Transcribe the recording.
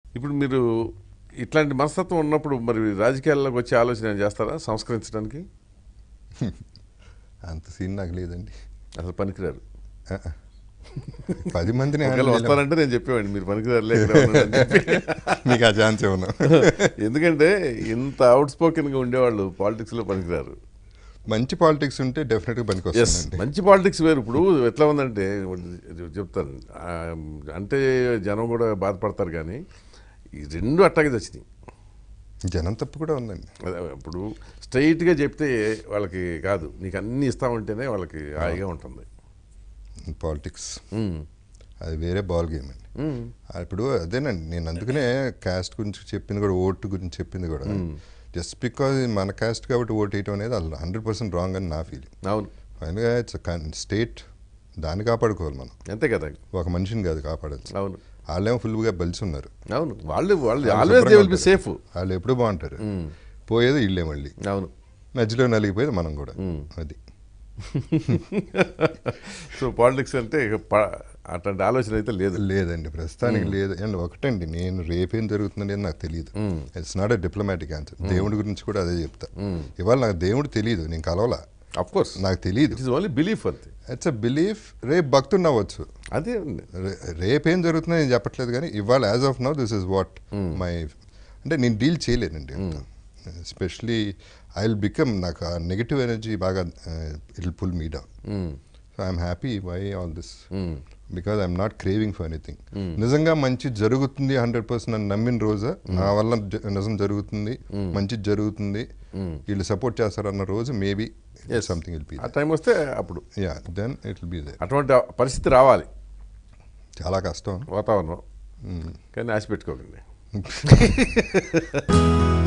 ఇప్పుడు మీరు ఇట్లాంటి మనస్తత్వం ఉన్నప్పుడు మరి రాజకీయాల్లోకి వచ్చే ఆలోచన ఏమైనా చేస్తారా సంస్కరించడానికి అంత సీన్ నాకు లేదండి అసలు పనికిరారు ఆ, ఆ. పది మందిని ఒకవేళ handle చేయలేం. వస్తారంటే నేను చెప్పేవాడిని మీరు పనికిరారులే ఇక్కడ ఉండండి అని చెప్పి. మీకు ఆ ఛాన్స్ ఏమన్నా ఎందుకంటే ఇంత అవుట్ స్పోకెన్గా ఉండేవాళ్ళు పాలిటిక్స్లో పనికిరారు మంచి పాలిటిక్స్ ఉంటే డెఫినెట్గా పనికి ఎస్ వస్తుందండి మంచి పాలిటిక్స్ వేరు ఇప్పుడు ఎట్లా ఉందంటే చెప్తాను ఆ, అంటే జనం కూడా బాధపడతారు కానీ ఈ రెండు అట్టాగే వచ్చినాయి జనం తప్పు కూడా ఉందండి అదే ఇప్పుడు స్ట్రైట్గా చెప్తే వాళ్ళకి కాదు నీకు అన్నీ ఇస్తామంటేనే వాళ్ళకి హాయిగా ఉంటుంది పాలిటిక్స్ ఉమ్. అది వేరే బాల్ గేమ్ అండి ఉమ్. ఆ, ఇప్పుడు అదేనండి నేను అందుకనే క్యాస్ట్ గురించి చెప్పింది కూడా ఓటు గురించి చెప్పింది కూడా జస్ట్ బికాజ్ మన క్యాస్ట్ కాబట్టి ఓటు వేయటం అనేది హండ్రెడ్ పర్సెంట్ రాంగ్ అని నా ఫీలింగ్ అవును ఫైనల్గా ఇట్స్ స్టేట్ దాన్ని కాపాడుకోవాలి మనం అంతే కదా ఒక మనిషిని కాదు కాపాడాల్సి అవును వాళ్ళేమో ఫుల్గా బలిసి ఉన్నారు అవును వాళ్ళు వాళ్ళు వాళ్ళు ఆల్వేస్ దే శుభ్రంగా విల్ బి ఉంటారు. సేఫ్ వాళ్ళు ఎప్పుడు బాగుంటారు పోయేది ఇల్లే మళ్ళీ అవును మధ్యలో నలిగిపోయేది మనం కూడా అది సో పాలిటిక్స్ అంటే ఇక ప- అట్లాంటి ఆలోచన అయితే లేదు లేదండి ప్రస్తుతానికి లేదు అండ్ ఒకటండి నేను రేపేం జరుగుతుంది నాకు తెలియదు it's not a diplomatic answer దేవుడి గురించి కూడా అదే చెప్తా ఇవాళ నాకు దేవుడు తెలియదు నేను కలవలా అఫ్ కోర్స్ నాకు తెలియదు ఇట్ ఈస్ ఓన్లీ బిలీఫ్ అంతే ఇట్స్ అ బిలీఫ్ రేపు భక్తుడు నవ్వచ్చు అదే ఉంది రే- రేపేం జరుగుతుందో నేను చెప్పట్లేదు కానీ ఇవాళ as of now this is what my అంటే నేను డీల్ చేయలేనండి ఎస్పెషలీ ఐ విల్ బికమ్ నాకు ఆ నెగిటివ్ ఎనర్జీ బాగా it will pull me down so I'm happy why all this because I'm not craving for anything నిజంగా మంచి జరుగుతుంది hundred percent అని నమ్మిన రోజు నా వల్ల జ- నిజం జరుగుతుంది మంచి జరుగుతుంది వీళ్ళు సపోర్ట్ చేస్తారన్న రోజు మేబీ సంథింగ్ విల్ బీ ఆ టైం వస్తే అప్పుడు yeah then it will be they అటువంటి పరిస్థితి రావాలి చాలా కష్టం వాతావరణం కానీ ఆశ పెట్టుకోకండి